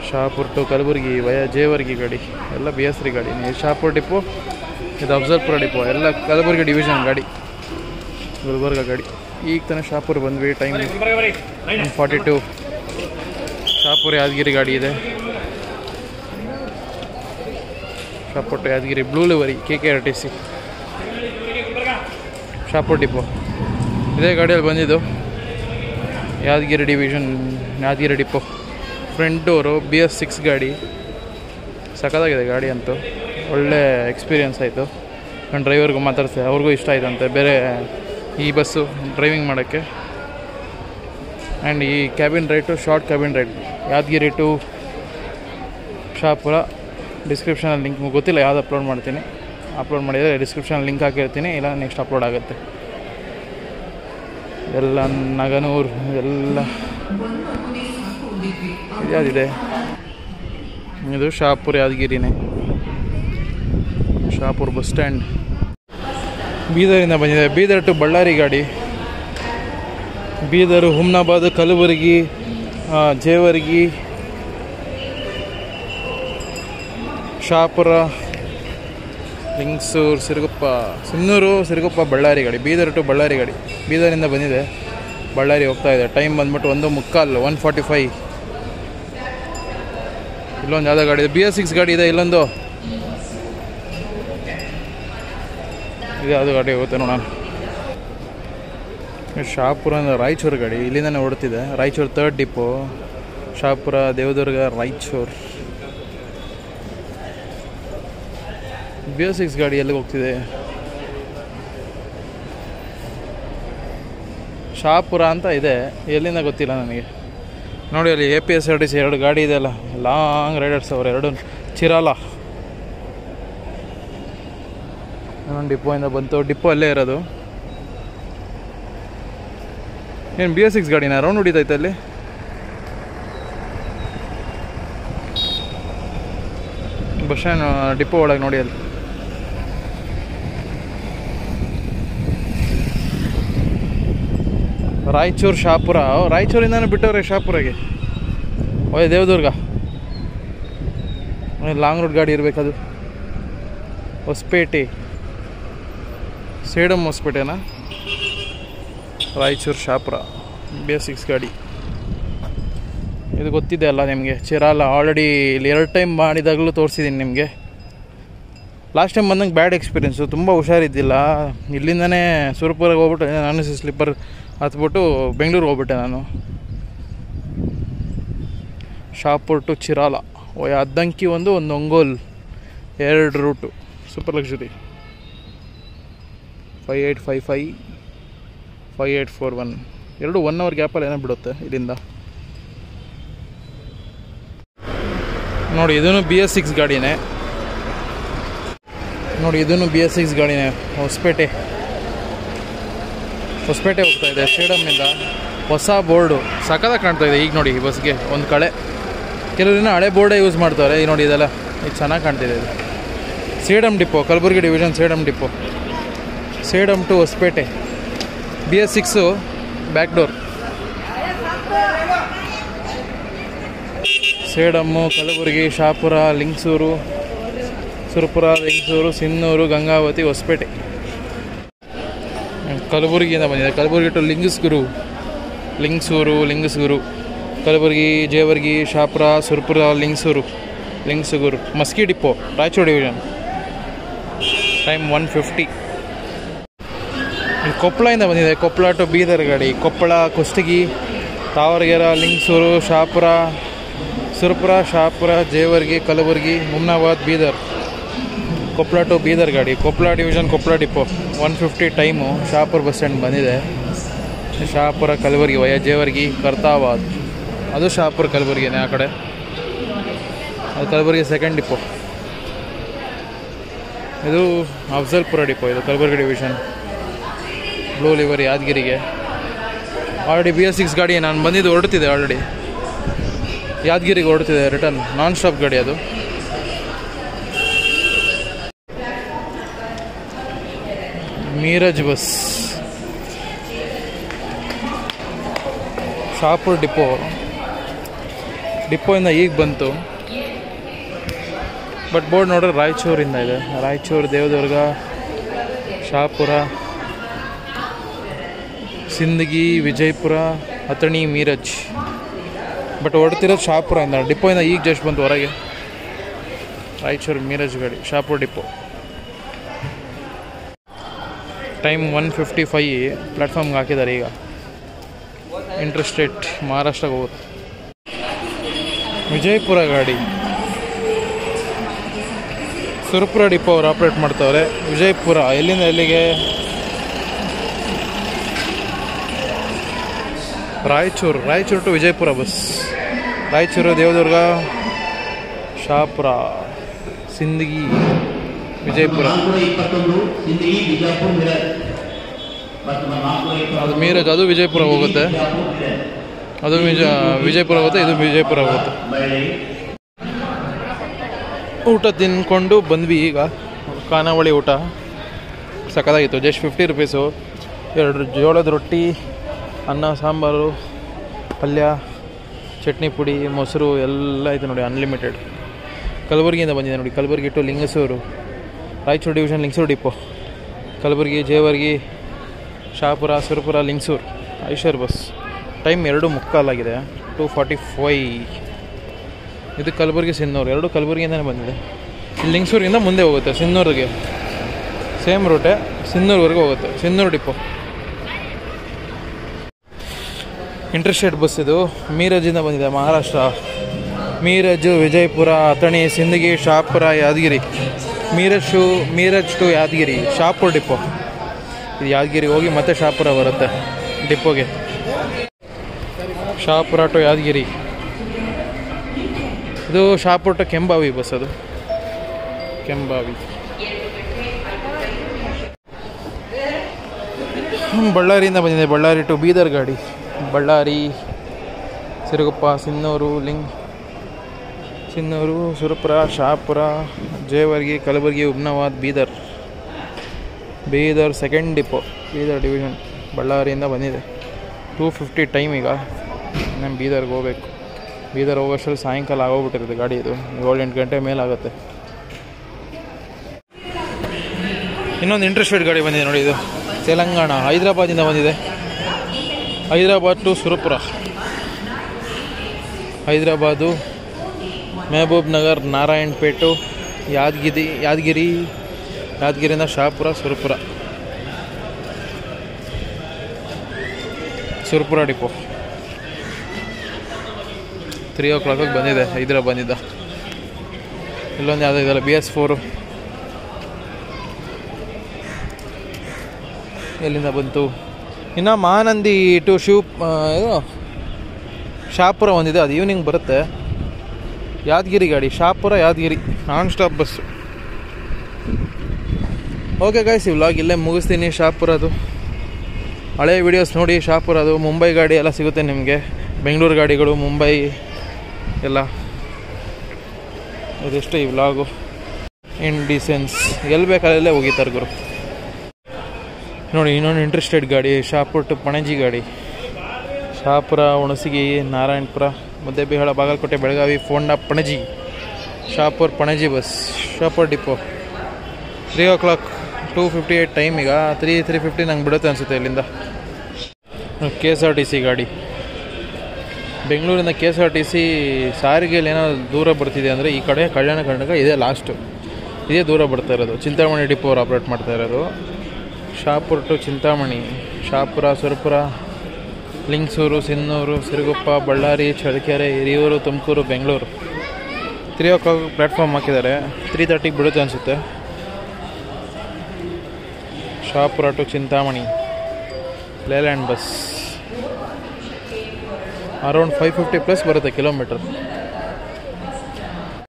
Shahpur to Kalaburagi via Jevargi ಗಾಡಿ ಎಲ್ಲ B S ರಿ ಗಾಡಿ ಶಾಪುರ್ ಡಿಪೋ ಇದು ಅಫ್ಜಲ್ಪುರ ಡಿಪೋ ಎಲ್ಲ ಕಲಬುರಗಿ ಡಿವಿಷನ್ ಗಾಡಿ ಗುಲ್ಬರ್ಗ ಗಾಡಿ ಈಗ ತಾನೇ ಶಾಪುರ್ ಬಂದ್ವಿ time forty two Shahapur Yadgir ಗಾಡಿ ಇದೆ Shahapur to Yadgir blue livery K K R T C Shahapur depot ಇದೇ ಗಾಡಿಯಲ್ಲಿ ಬಂದಿದ್ದು Yadgir division Yadgir depot front door B S six ಗಾಡಿ ಸಖತ್ತಾಗಿದೆ ಗಾಡಿ ಅಂತೂ ಒಳ್ಳೆ ಎಕ್ಸ್ಪೀರಿಯನ್ಸ್ ಆಯಿತು ನನ್ನ ಡ್ರೈವರ್ಗೂ ಮಾತಾಡ್ತೆ ಅವ್ರಿಗೂ ಇಷ್ಟ ಆಯ್ತಂತೆ ಬೇರೆ ಈ ಬಸ್ಸು ಡ್ರೈವಿಂಗ್ ಮಾಡೋಕ್ಕೆ ಆ್ಯಂಡ್ ಈ cabin right short cabin right Yadgir to Shahapur ಡಿಸ್ಕ್ರಿಪ್ಷನಲ್ಲಿ ಲಿಂಕ್ ಗೊತ್ತಿಲ್ಲ ಯಾವ್ದು ಅಪ್ಲೋಡ್ ಮಾಡ್ತೀನಿ ಅಪ್ಲೋಡ್ ಮಾಡಿದರೆ ಡಿಸ್ಕ್ರಿಪ್ಷನಲ್ಲಿ ಲಿಂಕ್ ಹಾಕಿರ್ತೀನಿ ಇಲ್ಲ ನೆಕ್ಸ್ಟ್ ಅಪ್ಲೋಡ್ ಆಗುತ್ತೆ ಎಲ್ಲ ನಗನೂರು ಎಲ್ಲ ಯಾವುದಿದೆ ಇದು ಶಾಪುರ್ ಯಾದಗಿರಿನೇ ಶಾಪುರ್ ಬಸ್ ಸ್ಟ್ಯಾಂಡ್ ಬೀದರಿಂದ ಬಂದಿದೆ ಬೀದರ್ ಟು ಬಳ್ಳಾರಿ ಗಾಡಿ ಬೀದರು ಹುಮ್ನಾಬಾದ್ ಕಲಬುರಗಿ ಆ, ಜೇವರ್ಗಿ ಶಾಪುರ ಲಿಂಗ್ಸೂರು ಸಿರುಗುಪ್ಪ ಸಿನ್ನೂರು ಸಿರುಗುಪ್ಪ ಬಳ್ಳಾರಿ ಗಾಡಿ ಬೀದರ್ ಟು ಬಳ್ಳಾರಿ ಗಾಡಿ ಬೀದರಿಂದ ಬಂದಿದೆ ಬಳ್ಳಾರಿ ಹೋಗ್ತಾ ಇದೆ ಟೈಮ್ ಬಂದ್ಬಿಟ್ಟು ಒಂದು ಮುಕ್ಕಾಲು ಒನ್ ಫಾರ್ಟಿ ಫೈ ಇಲ್ಲೊಂದು ಯಾವುದೋ ಗಾಡಿ ಇದೆ ಬಿ ಎಸ್ ಸಿಕ್ಸ್ ಗಾಡಿ ಇದೆ ಇಲ್ಲೊಂದು ಇದು ಯಾವುದು ಗಾಡಿ ಹೋಗುತ್ತೆ ನೋಡೋಣ ಇದು ಶಾಪುರ ಅಂದ್ರೆ ರಾಯಚೂರು ಗಾಡಿ ಇಲ್ಲಿಂದನೇ ಓಡ್ತಿದೆ Raichur third depot Shahapur Devadurga Raichur B S six ಗಾಡಿ ಎಲ್ಲಿಗೆ ಹೋಗ್ತಿದೆ ಶಾಪುರ ಅಂತ ಇದೆ ಎಲ್ಲಿಂದ ಗೊತ್ತಿಲ್ಲ ನನಗೆ ನೋಡಿ ಅಲ್ಲಿ A P S R T C ಎರಡು ಗಾಡಿ ಇದೆಯಲ್ಲ ಲಾಂಗ್ ರೈಡರ್ಸ್ ಅವ್ರು ಎರಡು ಚಿರಾಲ ಇನ್ನೊಂದು ಡಿಪೋಯಿಂದ ಬಂತು ಡಿಪೋ ಅಲ್ಲೇ ಇರೋದು ಏನು ಬಿ ಎಸ್ ಸಿಕ್ಸ್ ಗಾಡಿನ ರೌಂಡ್ ಹೊಡಿತೈತೆ ಅಲ್ಲಿ ಬಸ್ ಸ್ಟ್ಯಾಂಡ್ ಡಿಪೋ ಒಳಗೆ ನೋಡಿ ಅಲ್ಲಿ ರಾಯಚೂರು ಶಾಪುರ ಓ, ರಾಯಚೂರಿಂದನೇ ಬಿಟ್ಟವ್ರೆ ಶಾಪುರಗೆ ಓಯ್ ದೇವದುರ್ಗ ಲಾಂಗ್ ರೂಟ್ ಗಾಡಿ ಇರಬೇಕದು ಹೊಸಪೇಟೆ ಸೇಡಮ್ ಹೊಸಪೇಟೆನಾ Raichur Shahapur B S six ಗಾಡಿ ಇದು ಗೊತ್ತಿದೆ ಅಲ್ಲ ನಿಮಗೆ ಚಿರಾಲ ಆಲ್ರೆಡಿ ಇಲ್ಲಿ ಎರಡು ಟೈಮ್ ಮಾಡಿದಾಗಲೂ ತೋರಿಸಿದ್ದೀನಿ ನಿಮಗೆ ಲಾಸ್ಟ್ ಟೈಮ್ ಬಂದಂಗೆ ಬ್ಯಾಡ್ ಎಕ್ಸ್ಪೀರಿಯೆನ್ಸು ತುಂಬ ಹುಷಾರಿದ್ದಿಲ್ಲ ಇಲ್ಲಿಂದನೇ ಸುರಪುರಗೆ ಹೋಗ್ಬಿಟ್ಟು ನಾನು ಸ್ಲಿಪ್ಪರ್ ಹತ್ಬಿಟ್ಟು ಬೆಂಗಳೂರಿಗೆ ಹೋಗ್ಬಿಟ್ಟೆ ನಾನು ಶಾಪುರ್ ಟು ಚಿರಾಲ ಓ ಅದ್ದಂಕಿ ಒಂದು ಒಂದು ಒಂಗೋಲ್ ಎರಡು route super luxury five eight five five five eight four one ಎರಡು ಒನ್ ಅವರ್ ಗ್ಯಾಪಲ್ಲಿ ಏನೋ ಬಿಡುತ್ತೆ ಇಲ್ಲಿಂದ ನೋಡಿ ಇದೂ ಬಿ ಎಸ್ ಸಿಕ್ಸ್ ಗಾಡಿನೇ ನೋಡಿ ಇದೂ ಬಿ ಎಸ್ ಸಿಕ್ಸ್ ಗಾಡಿನೇ ಹೊಸಪೇಟೆ ಹೊಸಪೇಟೆ ಹೋಗ್ತಾ ಇದೆ ಸ್ಟೇಡಮ್ಮಿಂದ ಹೊಸ ಬೋರ್ಡು ಸಖತ್ತಾಗಿ ಕಾಣ್ತಾ ಇದೆ ಈಗ ನೋಡಿ ಈ ಬಸ್ಗೆ ಒಂದು ಕಳೆ ಕೆಲವರಿನ ಹಳೆ ಬೋರ್ಡೇ ಯೂಸ್ ಮಾಡ್ತಾರೆ ಈಗ ನೋಡಿ ಇದೆಲ್ಲ ಇದು ಚೆನ್ನಾಗಿ ಕಾಣ್ತಿದೆ ಇದು Sedam depot Kalaburagi division Sedam depot Sedam to Hosapete B S six back door Sedam Kalaburagi Shahapur Lingasur Surapura Lingasuru Sinnur Gangavathi Hosapete ಕಲಬುರಗಿಯಿಂದ ಬಂದಿದೆ Kalaburagi to Lingsugur Lingasur Lingsugur Kalaburagi Jevargi Shahapur Surapura Lingasur Lingasugur Maski depot Raichur division time one fifty ಇಲ್ಲಿ ಕೊಪ್ಪಳದಿಂದ ಬಂದಿದೆ ಕೊಪ್ಪಳ ಟು ಬೀದರ್ ಗಾಡಿ ಕೊಪ್ಪಳ ಕುಷ್ಟಗಿ ತಾವರಗೆರೆ ಲಿಂಗಸೂರು ಶಾಪುರ ಸುರಪುರ ಶಾಪುರ ಜೇವರ್ಗಿ ಕಲಬುರಗಿ ಮುಮ್ನಾಬಾದ್ ಬೀದರ್ ಕೊಪ್ಪಳ ಟು ಬೀದರ್ ಗಾಡಿ Koppal division Koppal depot one fifty time Shapur bus stand ಬಂದಿದೆ ಶಾಪುರ ಕಲಬುರಗಿ ವಯ ಜೇವರ್ಗಿ ಕರ್ತಾಬಾದ್ ಅದು ಶಾಪುರ ಕಲಬುರಗಿನೇ ಆ ಕಡೆ ಅದು ಕಲಬುರಗಿ ಸೆಕೆಂಡ್ ಡಿಪೋ ಇದು ಅಫ್ಜಲ್ಪುರ ಡಿಪೋ ಇದು ಕಲಬುರಗಿ ಡಿವಿಷನ್ ಬ್ಲೂ ಲಿವರ್ ಯಾದಗಿರಿಗೆ ಆಲ್ರೆಡಿ ಬಿ ಎಸ್ ಸಿಕ್ಸ್ ಗಾಡಿ ನಾನು ಬಂದಿದ್ದು ಹೊರಡ್ತಿದೆ ಆಲ್ರೆಡಿ ಯಾದಗಿರಿಗೆ ಹೊರಡ್ತಿದೆ ರಿಟರ್ನ್ ನಾನ್ ಸ್ಟಾಪ್ ಗಾಡಿ ಅದು ಮೀರಜ್ ಬಸ್ ಶಾಪುರ್ ಡಿಪೋ ಡಿಪ್ಪೋಯಿಂದ ಈಗ ಬಂತು ಬಟ್ ಬೋರ್ಡ್ ನೋಡಿದ್ರೆ ರಾಯಚೂರಿಂದ ಇದೆ ರಾಯಚೂರು ದೇವದುರ್ಗ ಶಹಾಪುರ ಸಿಂದಗಿ ವಿಜಯಪುರ ಅಥಣಿ ಮೀರಜ್ ಬಟ್ ಹೊಡ್ತಿರೋದು ಶಹಾಪುರದಿಂದ ಡಿಪ್ಪೋಯಿಂದ ಈಗ ಜಸ್ಟ್ ಬಂತು ಹೊರಗೆ ರಾಯಚೂರು ಮೀರಜ್ ಗಾಡಿ Shapur depot time one fifty five ಪ್ಲ್ಯಾಟ್ಫಾರ್ಮ್ಗೆ ಹಾಕಿದ್ದಾರೆ ಈಗ ಇಂಟ್ರೆಸ್ಟೇಟ್ ಮಹಾರಾಷ್ಟ್ರಕ್ಕೆ ಹೋಗುತ್ತೆ ವಿಜಯಪುರ ಗಾಡಿ ಸುರಪುರ ಡಿಪೋ ಅವ್ರು ಆಪ್ರೇಟ್ ಮಾಡ್ತಾವ್ರೆ ವಿಜಯಪುರ ಎಲ್ಲಿಂದ ಎಲ್ಲಿಗೆ ರಾಯಚೂರು ರಾಯಚೂರು ಟು ವಿಜಯಪುರ ಬಸ್ ರಾಯಚೂರು ದೇವದುರ್ಗ ಶಹಾಪುರ ಸಿಂದಗಿ ವಿಜಯಪುರ ನಾಲ್ಕುನೂರ ಇಪ್ಪತ್ತೊಂದು ಸಿಂದಗಿ ಬಿಜಾಪುರ ಮಿರಜ್ ವರ್ತಮಾನ ನಾಲ್ಕುನೂರ ಇಪ್ಪತ್ತೊಂದು ಅದು ಮೀರಜ್ ಅದು ವಿಜಯಪುರ ಹೋಗುತ್ತೆ ಬಿಜಾಪುರ ಮಿರಜ್ ಅದು ವಿಜ ವಿಜಯಪುರ ಹೋಗುತ್ತೆ ಇದು ವಿಜಯಪುರ ಹೋಗುತ್ತೆ ಮಹಿಳೆ ಊಟ ತಿನ್ಕೊಂಡು ಬಂದ್ವಿ ಈಗ ಖಾನಾವಳಿ ಊಟ ಸಖತ್ತಾಗಿತ್ತು ಜಸ್ಟ್ ಫಿಫ್ಟಿ ರುಪೀಸು ಎರಡು ಜೋಳದ ರೊಟ್ಟಿ ಅನ್ನ ಸಾಂಬಾರು ಪಲ್ಯ ಚಟ್ನಿ ಪುಡಿ ಮೊಸರು ಎಲ್ಲ ಐತೆ ನೋಡಿ ಅನ್ಲಿಮಿಟೆಡ್ ಕಲಬುರಗಿಯಿಂದ ಬಂದಿದೆ ನೋಡಿ Kalaburagi to Lingsugur Raichur division Lingsugur depot Kalaburagi Jevargi Shahapur Surapura Lingsugur ಐಶ್ವರ್ ಬಸ್ ಟೈಮ್ ಎರಡು ಮುಕ್ಕಾಲಾಗಿದೆ ಟೂ ಫಾರ್ಟಿ ಫೈ ಇದು ಕಲಬುರಗಿ ಸಿನ್ನೂರು ಎರಡು ಕಲಬುರಗಿಯಿಂದನೇ ಬಂದಿದೆ ಇಲ್ಲಿ ಲಿಂಗಸೂರಿಂದ ಮುಂದೆ ಹೋಗುತ್ತೆ ಸಿನ್ನೂರಿಗೆ ಸೇಮ್ ರೂಟೆ ಸಿನ್ನೂರ್ವರೆಗೂ ಹೋಗುತ್ತೆ ಸಿನ್ನೂರು ಡಿಪೋ ಇಂಟರ್ಸ್ಟೇಟ್ ಬಸ್ ಇದು ಮೀರಜಿಂದ ಬಂದಿದೆ Maharashtra Miraj Vijayapura Athani Sindagi Shapur Yadgir Miraj to Miraj to Yadgir Shapur depot ಇದು ಯಾದಗಿರಿ ಹೋಗಿ ಮತ್ತೆ ಶಾಪುರ ಬರುತ್ತೆ ಡಿಪೋಗೆ ಶಾಪುರ ಟು ಯಾದಗಿರಿ ಇದು ಶಾಪುರ ಟು ಕೆಂಬಾವಿ ಬಸ್ ಅದು ಕೆಂಬಾವಿ ಹ್ಮ್, ಬಳ್ಳಾರಿಯಿಂದ ಬಂದಿದೆ ಬಳ್ಳಾರಿ ಟು ಬೀದರ್ ಗಾಡಿ ಬಳ್ಳಾರಿ ಸಿರುಗುಪ್ಪ ಸಿನ್ನೂರು ಲಿಂಗ್ Sindhanur Surapura Shahapur Jevargi Kalaburagi Humnabad Bidar Bidar second depot Bidar division ಬಳ್ಳಾರಿಯಿಂದ ಬಂದಿದೆ ಟೂ ಫಿಫ್ಟಿ ಟೈಮ್ ಈಗ ನಾನು ಬೀದರ್ಗೆ ಹೋಗ್ಬೇಕು ಬೀದರ್ ಹೋಗೋಷ್ಟರಲ್ಲಿ ಸಾಯಂಕಾಲ ಆಗೋಗ್ಬಿಟ್ಟಿರುತ್ತೆ ಗಾಡಿ ಇದು ಏಳು ಎಂಟು ಗಂಟೆ ಮೇಲಾಗುತ್ತೆ ಇನ್ನೊಂದು ಇಂಟ್ರೆಸ್ಟೆಡ್ ಗಾಡಿ ಬಂದಿದೆ ನೋಡಿ ಇದು ತೆಲಂಗಾಣ ಹೈದರಾಬಾದಿಂದ ಬಂದಿದೆ ಹೈದರಾಬಾದ್ ಟು ಸುರಪುರ ಹೈದರಾಬಾದು ಮೆಹಬೂಬ್ ನಗರ್ ನಾರಾಯಣಪೇಟು ಯಾದಗಿರಿ ಯಾದಗಿರಿ ಯಾದಗಿರಿಯಿಂದ ಶಹಾಪುರ ಸುರಪುರ ಸುರಪುರ ಡಿಪೋ ತ್ರೀ ಓ ಕ್ಲಾಕಿಗೆ ಬಂದಿದೆ ಹೈದರಾಬಾದಿಂದ ಇಲ್ಲೊಂದು ಯಾವುದೋ ಇದೆಯಲ್ಲ ಬಿ ಎಸ್ ಫೋರು ಎಲ್ಲಿಂದ ಬಂತು ಇನ್ನು ಮಹಾನಂದಿ ಟು ಶಿವ್ ಆ, ಇದು ಶಾಪುರ ಒಂದಿದೆ ಅದು ಈವ್ನಿಂಗ್ ಬರುತ್ತೆ ಯಾದಗಿರಿ ಗಾಡಿ Shapur Yadgir non stop bus okay guys ಈ ವ್ಲಾಗ್ ಇಲ್ಲೇ ಮುಗಿಸ್ತೀನಿ ಶಾಪುರದು ಹಳೆ ವಿಡಿಯೋಸ್ ನೋಡಿ ಶಾಪುರದು ಮುಂಬೈ ಗಾಡಿ ಎಲ್ಲ ಸಿಗುತ್ತೆ ನಿಮಗೆ ಬೆಂಗಳೂರು ಗಾಡಿಗಳು ಮುಂಬೈ ಎಲ್ಲ ಇದೆಷ್ಟು ಈ ವ್ಲಾಗು ಇನ್ ಡಿಸೆನ್ಸ್ ಎಲ್ಲಿ ಬೇಕಾದಲ್ಲೇ ಹೋಗಿತಾರೆ ಗುರು ನೋಡಿ ಇನ್ನೊಂದು ಇಂಟ್ರೆಸ್ಟೆಡ್ ಗಾಡಿ ಶಾಪುರ್ ಟು ಪಣಜಿ ಗಾಡಿ Shahapur Hunasagi Narayanpur Muddebihal Bagalkot Belagavi Ponda Panaji Shapur Panaji bus Shapur depot three o'clock two fifty eight time ಈಗ ತ್ರೀ ತ್ರೀ ಫಿಫ್ಟಿ ನಂಗೆ ಬಿಡುತ್ತೆ ಅನಿಸುತ್ತೆ ಇಲ್ಲಿಂದ K S R T C ಗಾಡಿ ಬೆಂಗಳೂರಿಂದ K S R T C ಸಾರಿಗೆಯಲ್ಲಿ ಏನೋ ದೂರ ಬರ್ತಿದೆ ಅಂದರೆ ಈ ಕಡೆ ಕಲ್ಯಾಣ ಕರ್ನಾಟಕ ಇದೇ ಲಾಸ್ಟು ಇದೇ ದೂರ ಬರ್ತಾ ಇರೋದು ಚಿಂತಾಮಣಿ ಡಿಪೋ ಅವ್ರು ಆಪ್ರೇಟ್ ಮಾಡ್ತಾ ಇರೋದು Shapur to Chintamani Shapur Surapura Lingasuru Sindhanur Siruguppa Ballari Challakere Hiriyur Tumakuru Bengaluru three o'clock platform ಹಾಕಿದ್ದಾರೆ ತ್ರೀ ತರ್ಟಿಗೆ ಬಿಡುತ್ತೆ ಅನಿಸುತ್ತೆ Shapur to Chintamani Leyland bus around five fifty plus ಬರುತ್ತೆ ಕಿಲೋಮೀಟರ್